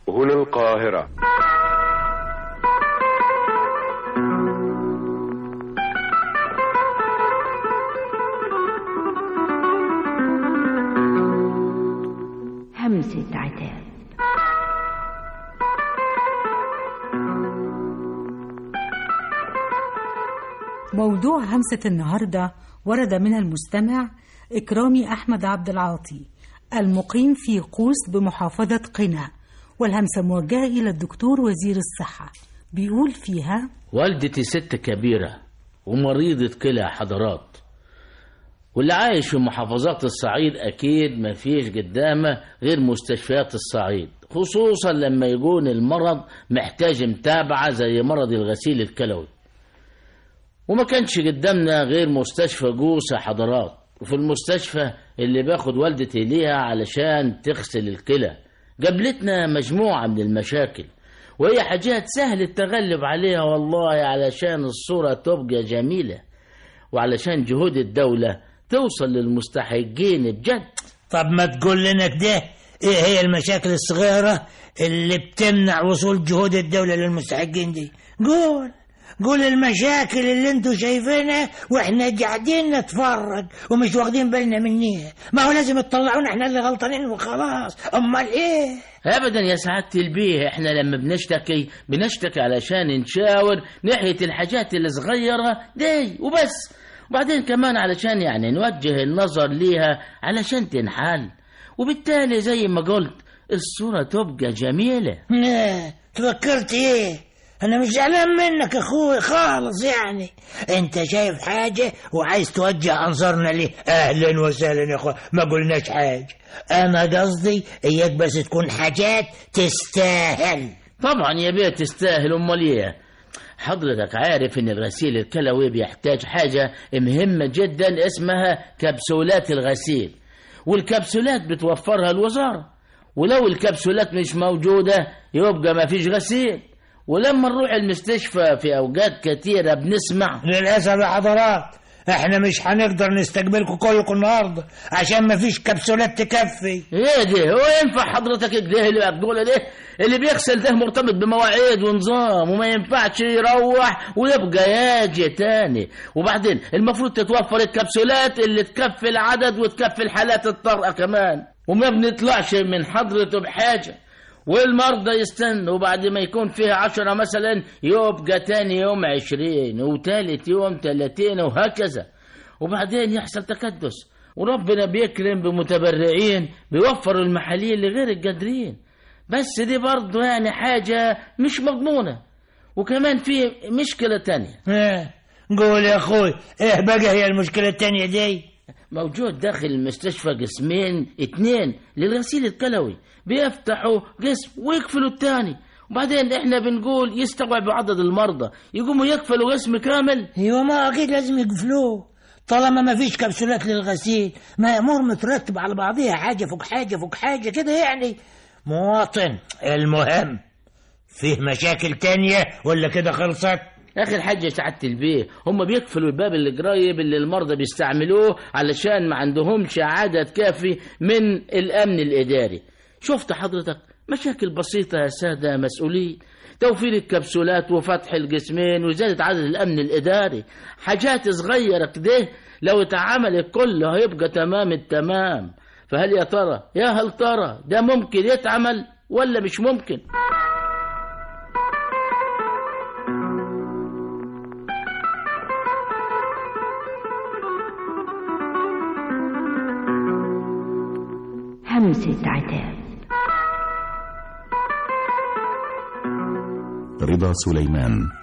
هنا القاهرة همسة عتاب موضوع همسة النهاردة ورد من المستمع إكرامي أحمد عبد العاطي المقيم في قوس بمحافظة قنا والهمسة موجهة إلى الدكتور وزير الصحة بيقول فيها والدتي ست كبيرة ومريضة كلى حضرات واللي عايش في محافظات الصعيد أكيد ما فيش قدامه غير مستشفيات الصعيد خصوصا لما يكون المرض محتاج متابعة زي مرض الغسيل الكلوي وما كانش قدامنا غير مستشفى جوسة حضرات وفي المستشفى اللي باخد والدتي ليها علشان تغسل الكلى قابلتنا مجموعة من المشاكل وهي حاجات سهل التغلب عليها والله علشان الصورة تبقى جميلة وعلشان جهود الدولة توصل للمستحقين بجد طب ما تقول لنا كده ايه هي المشاكل الصغيرة اللي بتمنع وصول جهود الدولة للمستحقين دي قول قول المشاكل اللي انتوا شايفينها واحنا قاعدين نتفرج ومش واخدين بالنا منيها ما هو لازم تطلعونا احنا اللي غلطانين وخلاص امال ايه ابدا يا سعاده البيه احنا لما بنشتكي بنشتكي علشان نشاور ناحيه الحاجات الصغيره دي وبس وبعدين كمان علشان يعني نوجه النظر ليها علشان تنحل وبالتالي زي ما قلت الصوره تبقى جميله ايه تفكرت ايه انا مش زعلان منك اخوي خالص يعني انت شايف حاجة وعايز توجه انظارنا ليه اهلا وسهلا يا اخوي ما قلناش حاجة انا قصدي اياك بس تكون حاجات تستاهل طبعا يا بيه تستاهل امال ايه حضرتك عارف ان الغسيل الكلوي بيحتاج حاجة مهمة جدا اسمها كبسولات الغسيل والكبسولات بتوفرها الوزارة ولو الكبسولات مش موجودة يبقى ما فيش غسيل ولما نروح المستشفى في اوقات كثيرة بنسمع للاسف يا حضرات احنا مش هنقدر نستقبلكم كلكم النهارده عشان ما فيش كبسولات تكفي ايه ده هو ينفع حضرتك كده اللي بتقوله ده اللي بيغسل ده مرتبط بمواعيد ونظام وما ينفعش يروح ويبقى ياجي تاني وبعدين المفروض تتوفر الكبسولات اللي تكفي العدد وتكفي الحالات الطارئة كمان وما بنطلعش من حضرته بحاجة والمرضى يستنوا بعد ما يكون فيها عشرة مثلا يبقى تاني يوم عشرين وتالت يوم تلاتين وهكذا وبعدين يحصل تكدس وربنا بيكرم بمتبرعين بيوفروا المحاليل لغير القادرين بس دي برضه يعني حاجة مش مضمونة وكمان في مشكلة تانية ايه قول يا اخوي ايه بقى هي المشكلة التانية دي موجود داخل المستشفى قسمين اتنين للغسيل الكلوي بيفتحوا قسم ويقفلوا التاني وبعدين احنا بنقول يستوعبوا عدد المرضى يقوموا يقفلوا قسم كامل ايوه ما اكيد لازم يقفلوه طالما ما فيش كبسولات للغسيل ما امور مترتب على بعضها حاجه فوق حاجه فوق حاجه كده يعني مواطن المهم فيه مشاكل تانية ولا كده خلصت اخر حاجه سعاده البيه هم بيقفلوا الباب اللي قريب اللي المرضى بيستعملوه علشان ما عندهمش عدد كافي من الامن الاداري شفت حضرتك مشاكل بسيطه يا ساده مسؤولين توفير الكبسولات وفتح الجسمين وزيادة عدد الأمن الإداري حاجات صغيرة كده لو اتعملت كله هيبقى تمام التمام فهل يا ترى يا هل ترى ده ممكن يتعمل ولا مش ممكن همسة عتاب رضا سليمان